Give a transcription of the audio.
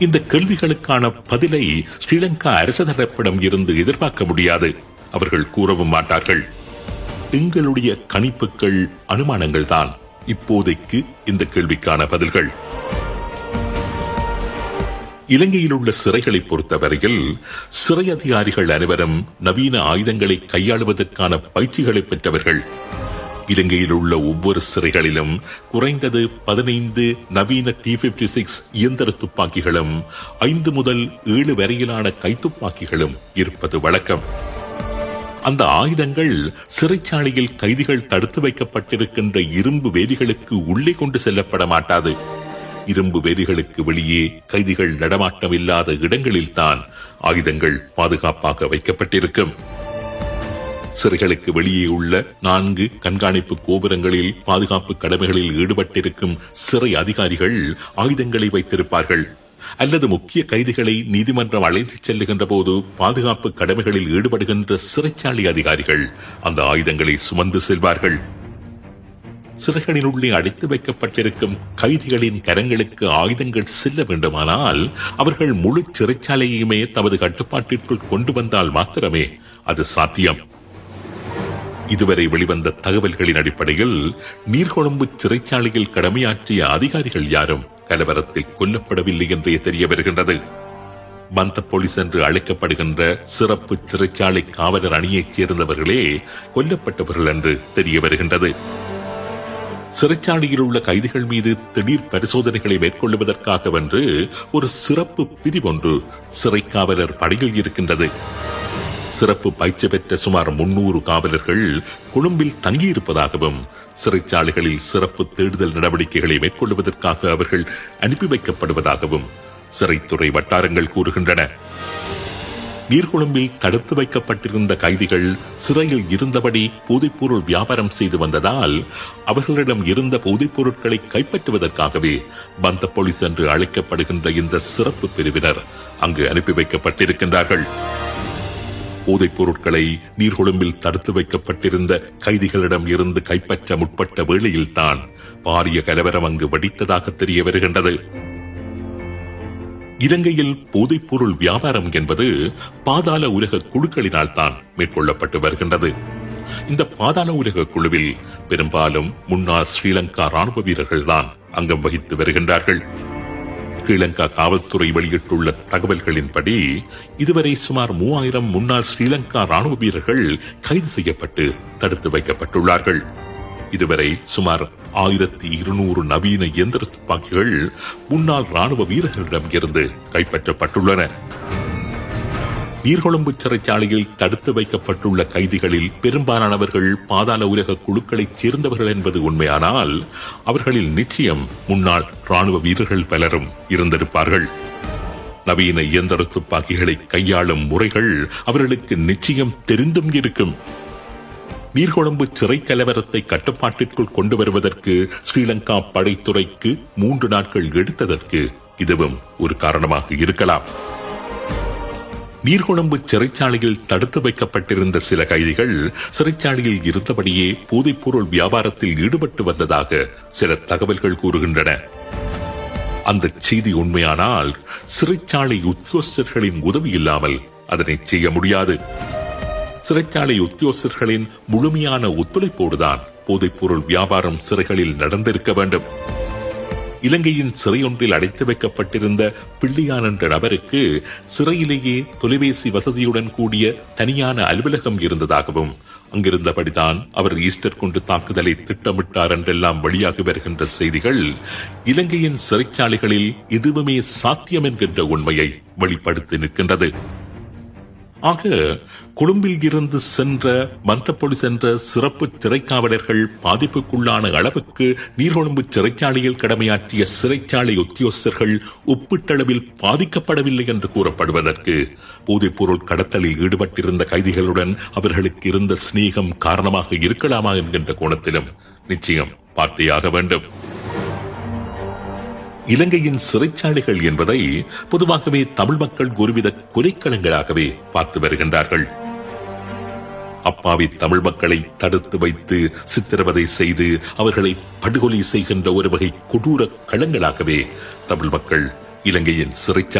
இந்த கேள்விகளுக்கான பதிலை ஸ்ரீலங்கா அரசு தரப்பிடம் இருந்து எதிர்பார்க்க முடியாது அவர்கள் கூறவும் மாட்டார்கள் எங்களுடைய கணிப்புகள் அனுமானங்கள் தான் இப்போதைக்கு இந்த கேள்விக்கான பதில்கள் இலங்கையில் உள்ள சிறைகளை பொறுத்தவரையில் சிறை அதிகாரிகள் அனைவரும் நவீன ஆயுதங்களை கையாளுவதற்கான பயிற்சிகளை பெற்றவர்கள் இலங்கையில் உள்ள ஒவ்வொரு சிறைகளிலும் குறைந்தது பதினைந்து நவீன டி பிப்டி சிக்ஸ் இயந்திர துப்பாக்கிகளும் ஐந்து முதல் ஏழு வரையிலான கைத்துப்பாக்கிகளும் இருப்பது வழக்கம் அந்த ஆயுதங்கள் சிறைச்சாலையில் கைதிகள் தடுத்து வைக்கப்பட்டிருக்கின்ற இரும்பு வேலிகளுக்கு உள்ளே கொண்டு செல்லப்பட மாட்டாது இரும்பு வேலிகளுக்கு வெளியே கைதிகள் நடமாட்டம் இல்லாத இடங்களில்தான் ஆயுதங்கள் பாதுகாப்பாக வைக்கப்பட்டிருக்கும் சிறைகளுக்கு வெளியே உள்ள நான்கு கண்காணிப்பு கோபுரங்களில் பாதுகாப்பு கடமைகளில் ஈடுபட்டிருக்கும் சிறை அதிகாரிகள் ஆயுதங்களை வைத்திருப்பார்கள் அல்லது முக்கிய கைதிகளை நீதிமன்றம் அழைத்துச் செல்லுகின்ற போது பாதுகாப்பு கடமைகளில் ஈடுபடுகின்ற சிறைச்சாலை அதிகாரிகள் அந்த ஆயுதங்களை சுமந்து செல்வார்கள் சிறைகளின் உள்ளே அடைத்து வைக்கப்பட்டிருக்கும் கைதிகளின் கரங்களுக்கு ஆயுதங்கள் செல்ல வேண்டுமானால் அவர்கள் முழு சிறைச்சாலையுமே தமது கட்டுப்பாட்டிற்குள் கொண்டு வந்தால் மாத்திரமே அது சாத்தியம் இதுவரை வெளிவந்த தகவல்களின் அடிப்படையில் நீர்கொழும்பு சிறைச்சாலையில் கடமையாற்றிய அதிகாரிகள் யாரும் கலவரத்தில் கொல்லப்படவில்லை என்றே தெரிய வருகின்றது பந்த போலீஸ் என்று அழைக்கப்படுகின்ற சிறப்பு சிறைச்சாலை காவலர் அணியைச் சேர்ந்தவர்களே கொல்லப்பட்டவர்கள் என்று தெரிய வருகின்றது சிறைச்சாலையில் உள்ள கைதிகள் மீது திடீர் பரிசோதனைகளை மேற்கொள்வதற்காகவென்று ஒரு சிறப்பு பிரிவொன்று சிறை காவலர் படையில் இருக்கின்றது சிறப்பு பயிற்சி பெற்ற சுமார் முன்னூறு காவலர்கள் கொழும்பில் தங்கியிருப்பதாகவும் சிறைச்சாலைகளில் சிறப்பு தேடுதல் நடவடிக்கைகளை மேற்கொள்வதற்காக அவர்கள் அனுப்பி வைக்கப்படுவதாகவும் சிறைத்துறை வட்டாரங்கள் கூறுகின்றன நீர்கொழும்பில் தடுத்து வைக்கப்பட்டிருந்த கைதிகள் சிறையில் இருந்தபடி போதைப்பொருள் வியாபாரம் செய்து வந்ததால் அவர்களிடம் இருந்த போதைப் பொருட்களை கைப்பற்றுவதற்காகவே பந்த போலீஸ் என்று அழைக்கப்படுகின்ற இந்த சிறப்பு பிரிவினர் அங்கு அனுப்பி வைக்கப்பட்டிருக்கின்றார்கள் போதைப் பொருட்களை நீர்கொழும்பில் தடுத்து வைக்கப்பட்டிருந்த கைதிகளிடம் இருந்து கைப்பற்ற முற்பட்ட வேளையில்தான் பாரிய கலவரம் அங்கு வெடித்ததாக தெரிய வருகின்றது இலங்கையில் போதைப் பொருள் வியாபாரம் என்பது பாதாள உலக குழுக்களினால் தான் மேற்கொள்ளப்பட்டு வருகின்றது இந்த பாதாள உலக குழுவில் பெரும்பாலும் முன்னாள் ஸ்ரீலங்கா ராணுவ வீரர்கள் தான் அங்கம் வகித்து வருகின்றார்கள் ஸ்ரீலங்கா காவல்துறை வெளியிட்டுள்ள தகவல்களின்படி இதுவரை சுமார் மூவாயிரம் முன்னாள் ஸ்ரீலங்கா ராணுவ வீரர்கள் கைது செய்யப்பட்டு தடுத்து வைக்கப்பட்டுள்ளார்கள் இதுவரை சுமார் ஆயிரத்தி இருநூறு நவீன இயந்திர துப்பாக்கிகள் முன்னாள் ராணுவ வீரர்களிடம் இருந்து கைப்பற்றப்பட்டுள்ளன நீர்கொழும்பு சிறைச்சாலையில் தடுத்து வைக்கப்பட்டுள்ள கைதிகளில் பெரும்பாலானவர்கள் பாதாள உலக குழுக்களைச் சேர்ந்தவர்கள் என்பது உண்மையானால் அவர்களில் நிச்சயம் முன்னாள் ராணுவ வீரர்கள் பலரும் இருந்திருப்பார்கள் நவீன இயந்திர துப்பாக்கிகளை கையாளும் முறைகள் அவர்களுக்கு நிச்சயம் தெரிந்தும் இருக்கும் நீர்கொழும்பு சிறை கலவரத்தை கட்டுப்பாட்டிற்குள் கொண்டு வருவதற்கு ஸ்ரீலங்கா படைத்துறைக்கு மூன்று நாட்கள் எடுத்ததற்கு இதுவும் ஒரு காரணமாக இருக்கலாம் நீர்கொழும்பு சிறைச்சாலையில் தடுத்து வைக்கப்பட்டிருந்த சில கைதிகள் சிறைச்சாலையில் இருந்தபடியே போதைப்பொருள் வியாபாரத்தில் ஈடுபட்டு வந்ததாக சில தகவல்கள் கூறுகின்றன அந்த செய்தி உண்மையானால் சிறைச்சாலை உத்தியோகஸ்தர்களின் உதவி இல்லாமல் அதனை செய்ய முடியாது சிறைச்சாலை உத்தியோகஸ்தர்களின் முழுமையான ஒத்துழைப்போடுதான் போதைப்பொருள் வியாபாரம் சிறைகளில் நடந்திருக்க வேண்டும் இலங்கையின் சிறையொன்றில் அடைத்து வைக்கப்பட்டிருந்த பிள்ளையான் என்ற நபருக்கு சிறையிலேயே தொலைபேசி வசதியுடன் கூடிய தனியான அலுவலகம் இருந்ததாகவும் அங்கிருந்தபடிதான் அவர் ஈஸ்டர் கொண்டு தாக்குதலை திட்டமிட்டார் என்றெல்லாம் வெளியாகி வருகின்ற செய்திகள் இலங்கையின் சிறைச்சாலைகளில் எதுவுமே சாத்தியம் என்கின்ற உண்மையை வெளிப்படுத்தி நிற்கின்றது ஆக கொழும்பில் இருந்து சென்ற மந்தப்பொடி சென்ற சிறப்பு திரைக்காவலர்கள் பாதிப்புக்குள்ளான அளவுக்கு நீர்கொழும்பு சிறைச்சாலையில் கடமையாற்றிய சிறைச்சாலை உத்தியோகஸ்தர்கள் ஒப்பீட்டளவில் பாதிக்கப்படவில்லை என்று கூறப்படுவதற்கு போதைப்பொருள் கடத்தலில் ஈடுபட்டிருந்த கைதிகளுடன் அவர்களுக்கு இருந்த சிநேகம் காரணமாக இருக்கலாமா என்கின்ற கோணத்திலும் நிச்சயம் பார்த்தேயாக வேண்டும் இலங்கையின் சிறைச்சாலைகள் என்பதை பொதுவாகவே தமிழ் மக்கள் ஒருவித குறைக்களங்களாகவே பார்த்து வருகின்றார்கள் அப்பாவி தமிழ் மக்களை தடுத்து வைத்து சித்திரவதை செய்து அவர்களை படுகொலை செய்கின்ற ஒரு வகை கொடூர களங்களாகவே தமிழ் மக்கள் இலங்கையின் சிறைச்சாலை